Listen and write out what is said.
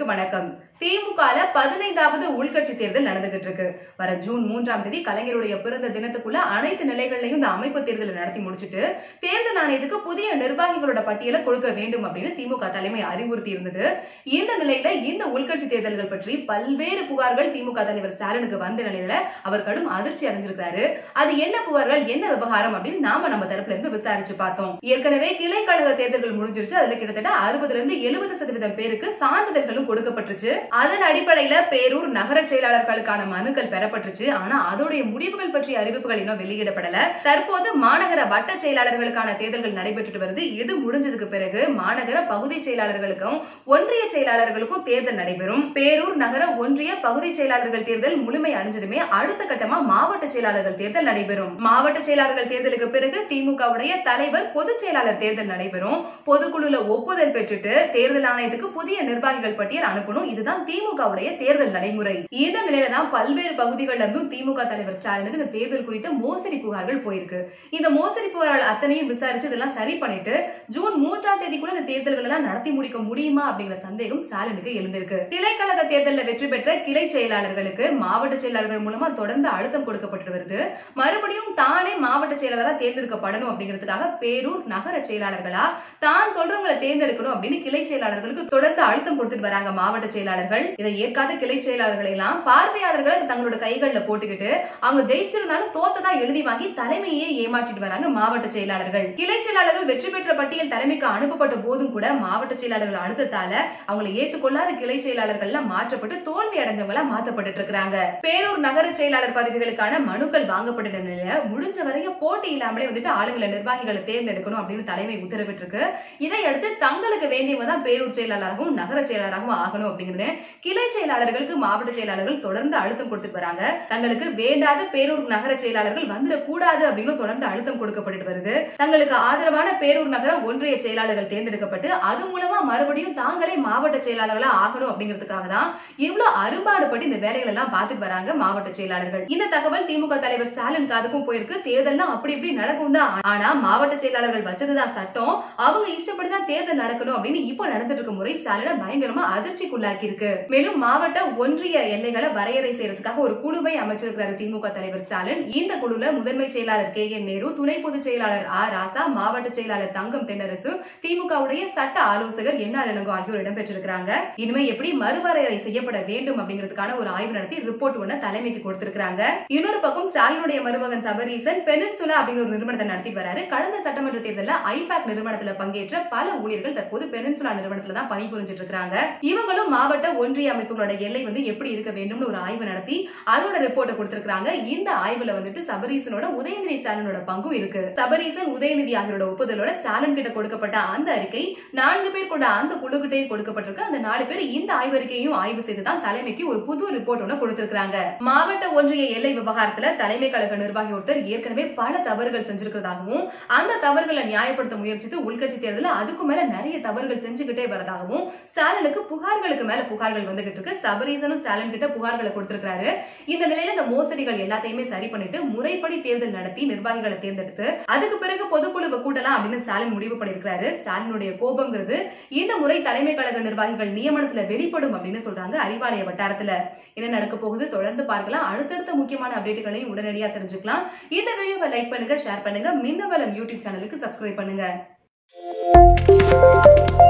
வணக்கம் திமுகல பதினைந்தாவது உள்கட்சி தேர்தல் நடந்துகிட்டு இருக்கு வர ஜூன் மூன்றாம் தேதி கலைஞருடைய பிறந்த தினத்துக்குள்ள அனைத்து நிலைகள்லையும் இந்த அமைப்பு தேர்தலை நடத்தி முடிச்சிட்டு தேர்தல் ஆணையத்துக்கு புதிய நிர்வாகிகளோட பட்டியலை கொடுக்க வேண்டும் அப்படின்னு திமுக தலைமை அறிவுறுத்தி இருந்தது இந்த நிலையில இந்த உள்கட்சி தேர்தல்கள் பற்றி பல்வேறு புகார்கள் திமுக தலைவர் ஸ்டாலினுக்கு வந்த நிலையில அவர் கடும் அதிர்ச்சி அடைஞ்சிருக்காரு அது என்ன புகார்கள் என்ன விவகாரம் அப்படின்னு நாம நம்ம தரப்புல இருந்து விசாரிச்சு பார்த்தோம் ஏற்கனவே கிளை கழக தேர்தல்கள் முடிஞ்சிருச்சு அதுல கிட்டத்தட்ட அறுபதுல இருந்து எழுபது சதவீதம் பேருக்கு சான்றிதழ்களும் கொடுக்கப்பட்டுருச்சு அதன் அடிப்படையில பேரூர் நகர செயலாளர்களுக்கான மனுக்கள் பெறப்பட்டுச்சு ஆனா அதோடைய முடிவுகள் பற்றிய அறிவிப்புகள் இன்னும் வெளியிடப்படல தற்போது மாநகர வட்ட செயலாளர்களுக்கான தேர்தல்கள் நடைபெற்றுட்டு வருது இது முடிஞ்சதுக்கு பிறகு மாநகர பகுதி செயலாளர்களுக்கும் ஒன்றிய செயலாளர்களுக்கும் தேர்தல் நடைபெறும் பேரூர் நகர ஒன்றிய பகுதி செயலாளர்கள் தேர்தல் முழுமை அடைஞ்சதுமே அடுத்த கட்டமா மாவட்ட செயலாளர்கள் தேர்தல் நடைபெறும் மாவட்ட செயலாளர்கள் தேர்தலுக்கு பிறகு திமுகவுடைய தலைவர் பொதுச் செயலாளர் தேர்தல் நடைபெறும் பொதுக்குழுல ஒப்புதல் பெற்றுட்டு தேர்தல் ஆணையத்துக்கு புதிய நிர்வாகிகள் பட்டியல் அனுப்பணும் இதுதான் திமுகவுடைய தேர்தல் நடைமுறை இந்த நிலையில தான் பல்வேறு பகுதிகளில் இருந்தும் திமுக தலைவர் ஸ்டாலினுக்கு இந்த தேர்தல் குறித்த மோசடி புகார்கள் போயிருக்கு இந்த மோசடி புகார்கள் அத்தனையும் விசாரிச்சு இதெல்லாம் சரி பண்ணிட்டு ஜூன் மூன்றாம் தேதிக்குள்ள இந்த தேர்தல்கள் எல்லாம் நடத்தி முடிக்க முடியுமா அப்படிங்கிற சந்தேகம் ஸ்டாலினுக்கு எழுந்திருக்கு கிளைக்கழக தேர்தலில் வெற்றி பெற்ற கிளை செயலாளர்களுக்கு மாவட்ட செயலாளர்கள் மூலமா தொடர்ந்து அழுத்தம் கொடுக்கப்பட்டு வருது மறுபடியும் தானே மாவட்ட செயலாளரா தேர்ந்தெடுக்கப்படணும் அப்படிங்கிறதுக்காக பேரூர் நகர செயலாளர்களா தான் சொல்றவங்களை தேர்ந்தெடுக்கணும் அப்படின்னு கிளை செயலாளர்களுக்கு தொடர்ந்து அழுத்தம் கொடுத்துட்டு வராங்க மாவட்ட செயலாளர்கள் இதை ஏற்காத கிளை செயலாளர்களை எல்லாம் பார்வையாளர்கள் தங்களோட கைகள்ல போட்டுக்கிட்டு அவங்க ஜெயிச்சிருந்தாலும் தோத்ததா எழுதி வாங்கி தலைமையே ஏமாற்றிட்டு வராங்க மாவட்ட செயலாளர்கள் கிளை செயலாளர்கள் வெற்றி பெற்ற பட்டியல் தலைமைக்கு அனுப்பப்பட்ட போதும் கூட மாவட்ட செயலாளர்கள் அழுத்தத்தால அவங்களை ஏத்துக்கொள்ளாத கிளை செயலாளர்கள் எல்லாம் மாற்றப்பட்டு தோல்வி அடைஞ்சவங்களா மாற்றப்பட்டு இருக்காங்க பேரூர் நகர செயலாளர் பதவிகளுக்கான மனுக்கள் வாங்கப்பட்ட நிலையில முடிஞ்ச வரையும் போட்டி இல்லாமலே வந்துட்டு ஆளுங்களை நிர்வாகிகளை தேர்ந்தெடுக்கணும் அப்படின்னு தலைமை உத்தரவிட்டு இருக்கு இதை அடுத்து தங்களுக்கு வேண்டியவங்க தான் பேரூர் செயலாளராகவும் நகர செயலாளராகவும் ஆகணும் அப்படிங்கிறது கிளை செயலாளர்களுக்கு மாவட்ட செயலாளர்கள் தொடர்ந்து அழுத்தம் கொடுத்துட்டு வராங்க தங்களுக்கு வேண்டாத பேரூர் நகர செயலாளர்கள் வந்துடக்கூடாது அப்படின்னு தொடர்ந்து அழுத்தம் கொடுக்கப்பட்டு வருது தங்களுக்கு ஆதரவான பேரூர் நகர ஒன்றிய செயலாளர்கள் தேர்ந்தெடுக்கப்பட்டு அது மூலமா மறுபடியும் தாங்களே மாவட்ட செயலாளர்களா ஆகணும் அப்படிங்கிறதுக்காக தான் இவ்வளவு அரும்பாடுபட்டு இந்த வேலைகள் எல்லாம் பார்த்துட்டு வராங்க மாவட்ட செயலாளர்கள் இந்த தகவல் திமுக தலைவர் ஸ்டாலின் காதுக்கும் போயிருக்கு தேர்தல்லாம் அப்படி இப்படி நடக்கும் தான் ஆனா மாவட்ட செயலாளர்கள் வச்சதுதான் சட்டம் அவங்க இஷ்டப்படிதான் தேர்தல் நடக்கணும் அப்படின்னு இப்போ நடந்துட்டு இருக்க முறை ஸ்டாலினை பயங்கரமா அதிர்ச்சிக்குள்ளாக்கி இருக்கு மேலும் மாவட்ட ஒன்றிய எல்லைகளை வரையறை செய்யறதுக்காக ஒரு குழுவை அமைச்சிருக்கிறார் திமுக தலைவர் ஸ்டாலின் இந்த குழுல முதன்மை செயலாளர் கே என் நேரு துணை பொதுச் செயலாளர் ஆ ராசா மாவட்ட செயலாளர் தங்கம் தென்னரசு திமுகவுடைய சட்ட ஆலோசகர் என் ஆர் இளங்கோ ஆகியோர் இடம்பெற்றிருக்கிறாங்க இனிமே எப்படி மறுவரையறை செய்யப்பட வேண்டும் அப்படிங்கிறதுக்கான ஒரு ஆய்வு நடத்தி ரிப்போர்ட் ஒண்ணு தலைமைக்கு கொடுத்திருக்காங்க இன்னொரு பக்கம் ஸ்டாலினுடைய மருமகன் சபரீசன் பெனின்சுலா அப்படிங்கிற ஒரு நிறுவனத்தை நடத்தி வராரு கடந்த சட்டமன்ற தேர்தலில் ஐபாக் நிறுவனத்துல பங்கேற்ற பல ஊழியர்கள் தற்போது பெனின்சுலா நிறுவனத்துல தான் பணிபுரிஞ்சிட்டு இருக்காங்க இவங்களும் மாவட்ட ஒன்றிய அமைப்புகளோட எல்லை வந்து எப்படி இருக்க வேண்டும்னு ஒரு ஆய்வு நடத்தி அதோட ரிப்போர்ட்டை கொடுத்திருக்காங்க இந்த ஆய்வுல வந்துட்டு சபரீசனோட உதயநிதி ஸ்டாலினோட பங்கும் இருக்கு சபரீசன் உதயநிதி ஆகியோரோட ஒப்புதலோட ஸ்டாலின் கிட்ட கொடுக்கப்பட்ட அந்த அறிக்கை நான்கு பேர் கொண்ட அந்த குழுக்கிட்டே கொடுக்கப்பட்டிருக்கு அந்த நாலு பேர் இந்த ஆய்வறிக்கையும் ஆய்வு செய்து தான் தலைமைக்கு ஒரு புது ரிப்போர்ட் ஒன்று கொடுத்திருக்காங்க மாவட்ட ஒன்றிய எல்லை விவகாரத்துல தலைமை கழக நிர்வாகி ஒருத்தர் ஏற்கனவே பல தவறுகள் செஞ்சிருக்கிறதாகவும் அந்த தவறுகளை நியாயப்படுத்த முயற்சித்து உள்கட்சி தேர்தலில் அதுக்கு மேல நிறைய தவறுகள் செஞ்சுக்கிட்டே வரதாகவும் ஸ்டாலினுக்கு புகார்களுக்கு மேல புகார்கள் வந்துகிட்டு இருக்கு சபரீசனும் ஸ்டாலின் கிட்ட புகார்களை கொடுத்திருக்காரு இந்த நிலையில இந்த மோசடிகள் எல்லாத்தையுமே சரி பண்ணிட்டு முறைப்படி தேர்தல் நடத்தி நிர்வாகிகளை தேர்ந்தெடுத்து அதுக்கு பிறகு பொதுக்குழுவை கூட்டலாம் அப்படின்னு ஸ்டாலின் முடிவு பண்ணிருக்காரு ஸ்டாலினுடைய கோபங்கிறது இந்த முறை தலைமை கழக நிர்வாகிகள் நியமனத்துல வெளிப்படும் அப்படின்னு சொல்றாங்க அறிவாலய வட்டாரத்துல என்ன நடக்க போகுது தொடர்ந்து பார்க்கலாம் அடுத்தடுத்த முக்கியமான அப்டேட்டுகளையும் உடனடியா தெரிஞ்சுக்கலாம் இந்த வீடியோவை லைக் பண்ணுங்க ஷேர் பண்ணுங்க மின்னவலம் யூடியூப் சேனலுக்கு சப்ஸ்கிரைப் பண்ணுங்க